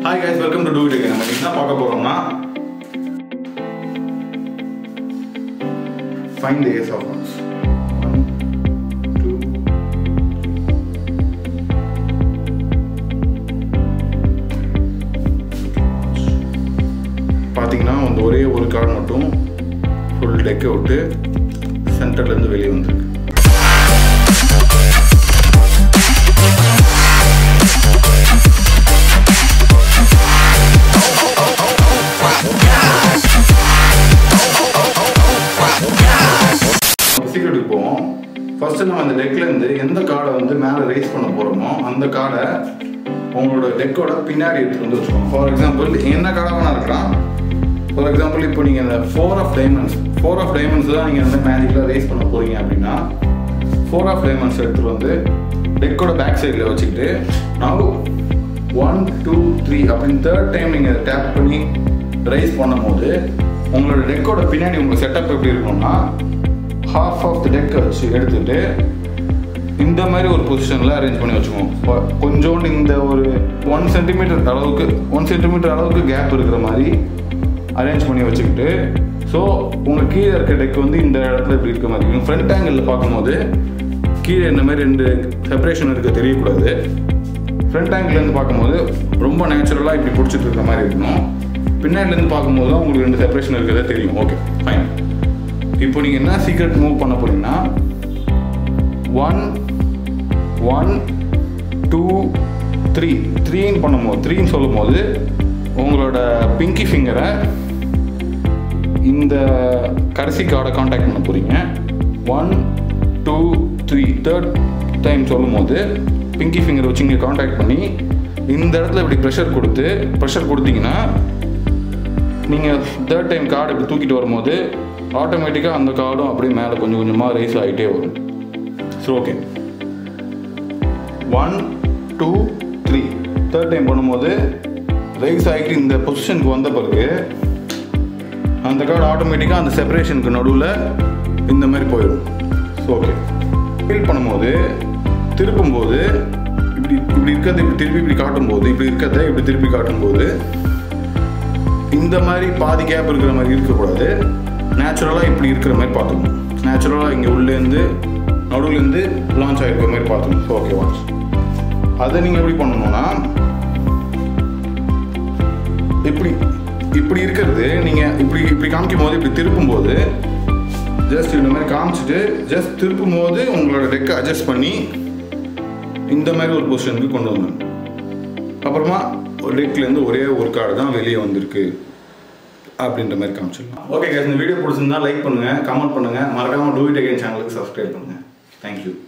hi guys welcome to do it நம்ம என்ன பார்க்க போறோம்னா fine the ace of ones பார்த்தீங்கன்னா அந்த ஒரே ஒரு கார்டு மட்டும் ஃபுல் டெக்கை விட்டு சென்டர்லேருந்து வெளியே வந்திருக்கு சீக்கிரட்டுக்கு போவோம் ஃபர்ஸ்ட் நம்ம அந்த டெக்ல இருந்து எந்த கார்டை வந்து மேலே ரைஸ் பண்ண போறோமோ அந்த கார்டை உங்களோட டெக்கோட பின்னாடி எடுத்துட்டு வந்து வச்சுக்கோங்க ஃபார் எக்ஸாம்பிள் என்ன கார்டாக வேணா இருக்கலாம் ஃபார் எக்ஸாம்பிள் இப்போ நீங்கள் இந்த four of diamonds four of diamonds தான் நீங்கள் வந்து மேஜிக்கில் ரைஸ் பண்ண போறீங்க அப்படின்னா ஃபோர் ஆஃப் டைமண்ட்ஸ் எடுத்துகிட்டு வந்து டெக்கோட பேக் சைடில் வச்சுக்கிட்டு நான் ஒன் டூ த்ரீ அப்படின்னு தேர்ட் டைம் நீங்கள் டேப் பண்ணி ரைஸ் பண்ணும்போது உங்களோட டெக்கோட பின்னாடி உங்கள் செட்டப் எப்படி இருக்கும்னா ஹாஃப் ஆஃப் த டெக்கை வச்சு எடுத்துட்டு இந்த மாதிரி ஒரு பொசிஷனில் அரேஞ்ச் பண்ணி வச்சுக்குவோம் கொ- கொஞ்சோண்டு இந்த ஒரு ஒன் சென்டிமீட்டர் அளவுக்கு ஒன் சென்டிமீட்டர் அளவுக்கு கேப் இருக்கிற மாதிரி அரேஞ்ச் பண்ணி வச்சுக்கிட்டு ஸோ உங்கள் கீழே இருக்க டெக் வந்து இந்த இடத்துல இப்படி இருக்க மாதிரி இருக்கும் ஃப்ரண்ட் ஆங்கிளில் பார்க்கும்போது கீழே இந்த மாதிரி ரெண்டு செப்பரேஷன் இருக்க தெரியக்கூடாது ஃப்ரண்ட் ஆங்கிள்லேருந்து பார்க்கும்போது ரொம்ப நேச்சுரலாக இப்படி பிடிச்சிட்டு இருக்க மாதிரி இருக்கணும் பின்னாடிலேருந்து பார்க்கும்போது தான் உங்களுக்கு ரெண்டு செப்பரேஷன் இருக்கிறதே தெரியும் ஓகே ஃபைன் இப்போ நீங்கள் என்ன சீக்ரெட் மூவ் பண்ண போறீங்கன்னா ஒன் ஒன் டூ த்ரீ த்ரீன்னு பண்ணும்போது த்ரீன்னு சொல்லும்போது உங்களோட பிங்கி ஃபிங்கரை இந்த கடைசி கார்டை காண்டாக்ட் பண்ண போகிறீங்க one two three third time சொல்லும்போது பிங்கி ஃபிங்கரை வச்சு இங்கே காண்டாக்ட் பண்ணி இந்த இடத்துல இப்படி ப்ரெஷர் கொடுத்து ப்ரெஷர் கொடுத்தீங்கன்னா நீங்கள் தேர்ட் டைம் கார்டு இப்படி தூக்கிட்டு வரும்போது ஆட்டோமேட்டிக்காக அந்த கார்டும் அப்படியே மேலே கொஞ்சம் கொஞ்சமாக ரைஸ் ஆகிட்டே வரும் சரி okay one two three third time பண்ணும்போது ரைஸ் ஆகிட்டு இந்த பொசிஷனுக்கு வந்த பிறகு அந்த கார்டு ஆட்டோமேட்டிக்காக அந்த செப்பரேஷனுக்கு நடுவில் இந்த மாதிரி போயிடும் ஸோ ஓகே ஃபீல் பண்ணும்போது திருப்பும்போது இப்படி இப்படி இருக்கிறத இப்படி திருப்பி இப்படி காட்டும்போது இப்படி இருக்கிறத இப்படி திருப்பி காட்டும்போது இந்த மாதிரி பாதி கேப் இருக்கிற மாதிரி இருக்கக்கூடாது நேச்சுரலாக இப்படி இருக்கிற மாதிரி பார்த்துக்கணும் நேச்சுரலாக இங்கே உள்ளேருந்து நடுவுலேருந்து லான்ச் ஆகிருக்கிற மாதிரி பார்த்துக்கணும் ஓகே வாட்ச் அதை நீங்கள் எப்படி பண்ணணும்னா இப்படி இப்படி இருக்கிறது நீங்கள் இப்படி இப்படி காமிக்கும் போது இப்படி திருப்பும் போது ஜஸ்ட் இந்த மாதிரி காமிச்சிட்டு ஜஸ்ட் திருப்பும் போது உங்களோட டெக்கை அட்ஜஸ்ட் பண்ணி இந்த மாதிரி ஒரு பொசிஷனுக்கு கொண்டு வந்துடணும் அப்புறமா டெக்லேருந்து ஒரே ஒரு கார்டு தான் வெளியே வந்திருக்கு அப்படின்ற மாதிரி காமிச்சிடலாம் ஓகே இந்த வீடியோ பிடிச்சிருந்தா லைக் பண்ணுங்கள் கமெண்ட் பண்ணுங்கள் மறக்காமல் டூ இட் அகைன் சேனலுக்கு சப்ஸ்கிரைப் பண்ணுங்கள் தேங்க்யூ